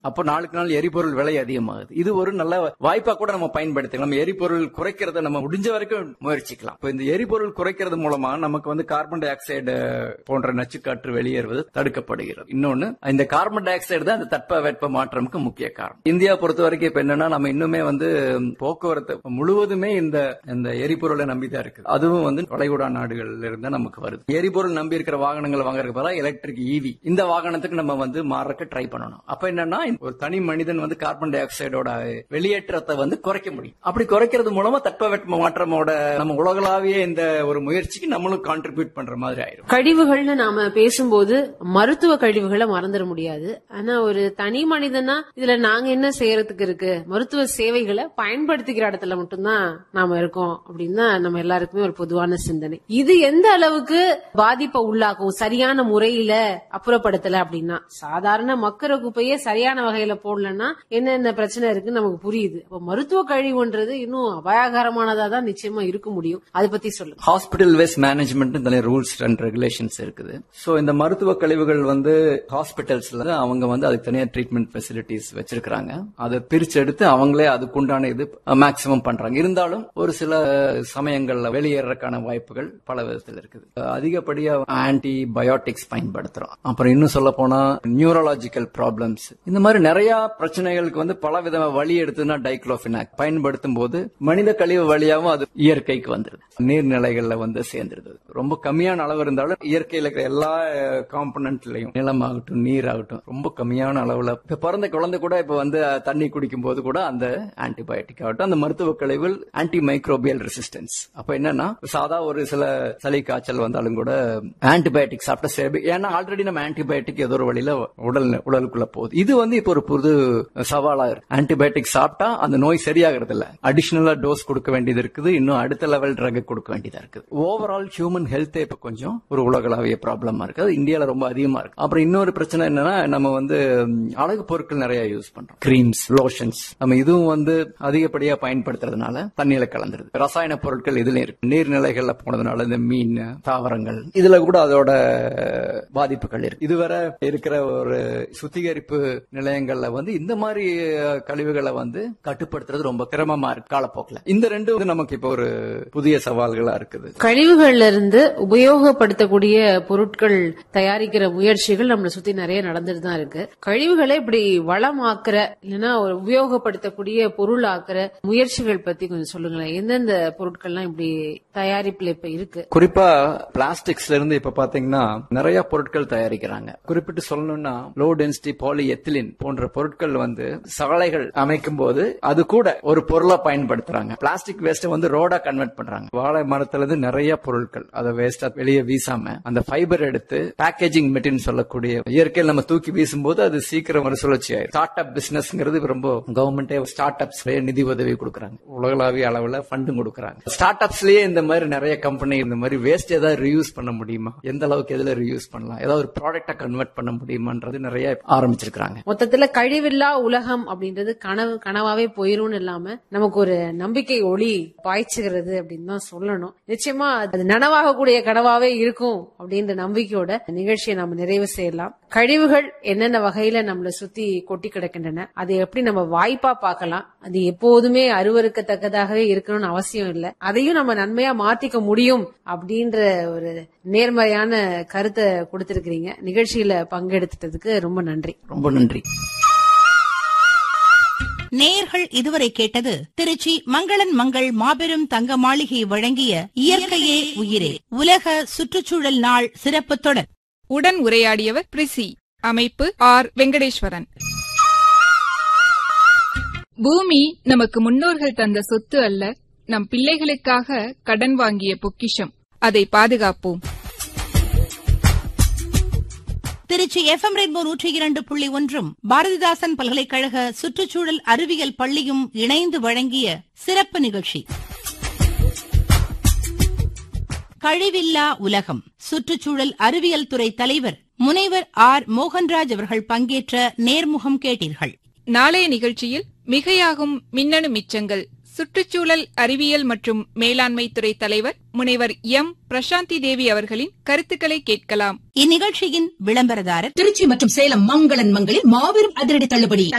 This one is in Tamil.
அப்போ நாளுக்கு நாள் எரிபொருள் விலை அதிகமாகுது இது ஒரு நல்ல வாய்ப்பா கூட நம்ம பயன்படுத்திக்கலாம் நம்ம எரிபொருள் குறைக்கிறத நம்ம முடிஞ்ச வரைக்கும் முயற்சிக்கலாம் இப்போ இந்த எரிபொருள் குறைக்கிறது மூலமா நமக்கு வந்து கார்பன் டை ஆக்சைடு போன்ற நச்சுக்காற்று வெளியேறுவது தடுக்கப்படுகிறது இன்னொன்னு இந்த கார்பன் டை ஆக்சைடு தான் இந்த தட்பவெட்ப மாற்றமுக்கு முக்கிய காரணம் இந்தியா பொறுத்த வரைக்கும் இப்ப என்னன்னா நம்ம இன்னுமே வந்து போக்குவரத்து முழுவதுமே இந்த இந்த எரிபொருளை நம்பி தான் இருக்குது அதுவும் வந்து வளைகுடா நாடுகள்ல இருந்து நமக்கு வருது எரிபொருள் நம்பி இருக்கிற வாகனங்களை வாங்குறதுக்கு பதிலாக எலக்ட்ரிக் ஈவி இந்த வாகனத்துக்கு நம்ம வந்து மாறக்க ட்ரை பண்ணணும் அப்ப என்னன்னா ஒரு தனி மனிதன் வந்து கார்பன் டை ஆக்சைடோட வெளியேற்றத்தை வந்து குறைக்க முடியும் அப்படி குறைக்கிறது மூலமா தட்பவெட்ப மாற்றமோட நம்ம உலகளாவிய இந்த ஒரு முயற்சிக்கு நம்மளும் கான்ட்ரிபியூட் பண்ற மாதிரி ஆயிரும் கழிவுகள்னு நாம பேசும்போது மருத்துவ கழிவுகளை மறந்துட முடியாது ஆனா ஒரு தனி மனிதனா இதுல நாங்க என்ன செய்யறதுக்கு இருக்கு மருத்துவ சேவைகளை பயன்படுத்திக்கிற இடத்துல மட்டும்தான் நாம இருக்கோம் அப்படின்னு தான் நம்ம எல்லாருக்குமே ஒரு பொதுவான சிந்தனை இது எந்த அளவுக்கு பாதிப்பை உள்ளாக்கும் சரியான முறையில அப்புறப்படுத்தல அப்படின்னா சாதாரண மக்கிற குப்பையே சரியான வகையில போடலன்னா என்னென்ன பிரச்சனை இருக்குன்னு நமக்கு புரியுது அப்ப மருத்துவ கழிவுன்றது இன்னும் அபாயகரமானதா தான் நிச்சயமா இருக்க முடியும் அதை பத்தி சொல்லுங்க ஹாஸ்பிட்டல் வேஸ்ட் மேனேஜ்மெண்ட் தனியாக ரூல்ஸ் அண்ட் ரெகுலேஷன்ஸ் இருக்குது சோ இந்த மருத்துவ கழிவுகள் வந்து ஹாஸ்பிட்டல்ஸ்ல அவங்க வந்து அதுக்கு தனியா ட்ரீட்மெண்ட் ஃபெசிலிட்டிஸ் வச்சிருக்காங்க அதை பிரிச்சு எடுத்து அவங்களே அதுக்குண்டான இது மேக்சிமம் பண்றாங்க இருந்தாலும் ஒரு சில சமயங்கள்ல வெளியேறதுக்கான வாய்ப்புகள் பல விதத்தில் இருக்குது அதிகப்படியா ஆன்டி பயோட்டிக்ஸ் பயன்படுத்துறோம் அப்புறம் இன்னும் சொல்ல போனா நியூரலாஜிக்கல் ப்ராப்ளம்ஸ் இந்த மாதிரி நிறைய பிரச்சனைகளுக்கு வந்து பல வித வழி எடுத்துன்னா டைக்ளோபினாக் பயன்படுத்தும் போது மனித கழிவு வழியாவும் அது இயற்கைக்கு வந்துருது நீர்நிலைகள்ல வந்து சேர்ந்துருது ரொம்ப கம்மியான அளவு இருந்தாலும் இயற்கையில இருக்கிற எல்லா காம்பனன்ட்லயும் நிலமாகட்டும் நீர் ஆகட்டும் ரொம்ப கம்மியான அளவுல இப்ப பிறந்த குழந்தை கூட இப்ப வந்து தண்ணி குடிக்கும் போது கூட அந்த ஆன்டிபயோட்டிக் ஆகட்டும் அந்த மருத்துவ கழிவுகள் ஆன்டி மைக்ரோபியல் ரெசிஸ்டன்ஸ் அப்ப என்னன்னா சாதா ஒரு சில சளி காய்ச்சல் வந்தாலும் கூட ஆன்டிபயோட்டிக் சாப்பிட்ட சரி ஏன்னா ஆல்ரெடி நம்ம ஆன்டிபயோட்டிக் ஏதோ ஒரு வழியில உடல் உடலுக்குள்ள போகுது இது வந்து இப்போ ஒரு புது சவாலா இருக்கு ஆன்டிபயோட்டிக் சாப்பிட்டா அந்த நோய் சரியாகிறது இல்ல அடிஷனலா டோஸ் கொடுக்க வேண்டியது இருக்குது இன்னும் அடுத்த லெவல் ட்ரக் கொடுக்க வேண்டியதா இருக்குது ஓவரால் ஹியூமன் ஹெல்த்தே இப்ப கொஞ்சம் ஒரு உலகளாவிய ப்ராப்ளமா இருக்கு அது இந்தியால ரொம்ப அதிகமா இருக்கு அப்புறம் இன்னொரு பிரச்சனை என்னன்னா நம்ம வந்து ம், அழகு பொருட்கள் நிறைய யூஸ் பண்றோம் கிரீம்ஸ் லோஷன்ஸ் நம்ம இதுவும் வந்து அதிகப்படியா பயன்படுத்துறதுனால தண்ணியில கலந்துருது ரசாயன பொருட்கள் இதுல இருக்கு நீர்நிலைகள்ல போனதுனால இந்த மீன் தாவரங்கள் இதுல கூட அதோட பாதிப்புகள் இருக்கு இதுவரை இருக்கிற ஒரு சுத்திகரிப்பு நிலையங்கள்ல வந்து இந்த மாதிரி அஹ், கழிவுகளை வந்து கட்டுப்படுத்துறது ரொம்ப சிரமமா இருக்கு காலப்போக்கில் இந்த ரெண்டும் வந்து நமக்கு இப்போ ஒரு புதிய சவால்களா இருக்குது கழிவுகள்ல இருந்து உபயோகப்படுத்தக்கூடிய பொருட்கள் தயாரிக்கிற முயற்சிகள் நம்மளை சுத்தி நிறைய நடந்துட்டு தான் இருக்கு கழிவுகளை இப்படி வளமாக்குற இல்லைன்னா ஒரு உபயோகப்படுத்தக்கூடிய பொருள் ஆக்குற முயற்சிகள் பத்தி கொஞ்சம் சொல்லுங்களேன் எந்தெந்த பொருட்கள்லாம் இப்படி தயாரிப்புல இப்ப இருக்கு குறிப்பா பிளாஸ்டிக்ஸ்ல இருந்து இப்ப பாத்தீங்கன்னா நிறைய பொருட்கள் தயாரிக்கிறாங்க குறிப்பிட்டு சொல்லணும்னா லோ டென்சிட்டி பாலி எத்திலின் போன்ற பொருட்கள் வந்து சாலைகள் அமைக்கும் போது அது கூட ஒரு பொருளா பயன்படுத்துறாங்க பிளாஸ்டிக் வேஸ்ட் வந்து ரோடா கன்வெர்ட் பண்றாங்க வாழை மரத்துல இருந்து நிறைய பொருட்கள் அதை வேஸ்டா வெளியே வீசாம அந்த ஃபைபர் எடுத்து பேக்கேஜிங் மெட்டீரியல் சொல்லக்கூடிய இயற்கையில் நம்ம தூக்கி வீசும்போது அது சீக்கிரம் ஒரு சுழற்சி ஆயிரும் ஸ்டார்ட் அப் பிசினஸ்ங்கிறது ரொம்ப கவர்மெண்டே ஸ்டார்ட் அப்ஸ் நிதி உதவி கொடுக்குறாங்க உலகளாவிய அளவுல ஃபண்டும் கொடுக்குறாங்க ஸ்டார்ட் அப்ஸ்லயே இந்த மாதிரி நிறைய கம்பெனி இந்த மாதிரி வேஸ்ட் ஏதாவது ரியூஸ் பண்ண முடியுமா எந்த அளவுக்கு எதுல ரியூஸ் பண்ணலாம் ஏதாவது ஒரு ப்ராடக்டா கன்வெர்ட் பண்ண முடியுமான்றது நிறைய ஆரம்பிச்சிருக்காங்க மொத்தத்துல கழிவில்லா உலகம் அப்படின்றது கனவு கனவாவே போயிரும்னு இல்லாம நமக்கு ஒரு நம்பிக்கை ஒளி பாய்ச்சுகிறது அப்படின்னு தான் சொல்லணும் நிச்சயமா அது நனவாகக்கூடிய கனவாவே இருக்கும் அப்படின்ற நம்பிக்கையோட நிகழ்ச்சியை நாம நிறைவு செய்யலாம் கழிவுகள் என்னென்ன வகையில நம்மளை சுத்தி கொட்டி கிடக்கின்றன அதை எப்படி நம்ம வாய்ப்பா பார்க்கலாம் அது எப்போதுமே அருவருக்கத்தக்கதாகவே இருக்கணும்னு அவசியம் இல்லை அதையும் நம்ம நன்மையா மாத்திக்க முடியும் அப்படின்ற ஒரு நேர்மறையான கருத்தை கொடுத்திருக்கிறீங்க நிகழ்ச்சியில பங்கெடுத்ததுக்கு ரொம்ப நன்றி ரொம்ப நன்றி நேயர்கள் இதுவரை கேட்டது திருச்சி மங்களன் மங்கள் மாபெரும் தங்க மாளிகை வழங்கிய இயற்கையே உயிரே உலக சுற்றுச்சூழல் நாள் சிறப்பு தொடர் உடன் உரையாடியவர் பிரிசி அமைப்பு ஆர் வெங்கடேஸ்வரன் பூமி நமக்கு முன்னோர்கள் தந்த சொத்து அல்ல நம் பிள்ளைகளுக்காக கடன் வாங்கிய பொக்கிஷம் அதை பாதுகாப்போம் திருச்சி எஃப்எம் ரெயின்போ நூற்றி இரண்டு புள்ளி ஒன்றும் பாரதிதாசன் பல்கலைக்கழக சுற்றுச்சூழல் அறிவியல் பள்ளியும் இணைந்து வழங்கிய சிறப்பு நிகழ்ச்சி கழிவில்லா உலகம் சுற்றுச்சூழல் அறிவியல் துறை தலைவர் முனைவர் ஆர் மோகன்ராஜ் அவர்கள் பங்கேற்ற நேர்முகம் கேட்டீர்கள் நாளைய நிகழ்ச்சியில் மிகையாகும் மின்னணு மிச்சங்கள் சுற்றுச்சூழல் அறிவியல் மற்றும் மேலாண்மை துறை தலைவர் முனைவர் எம் பிரசாந்தி தேவி அவர்களின் கருத்துக்களை கேட்கலாம் இந்நிகழ்ச்சியின் விளம்பரதாரர் திருச்சி மற்றும் சேலம் மங்களன் மங்களில் மாபெரும் அதிரடி தள்ளுபடி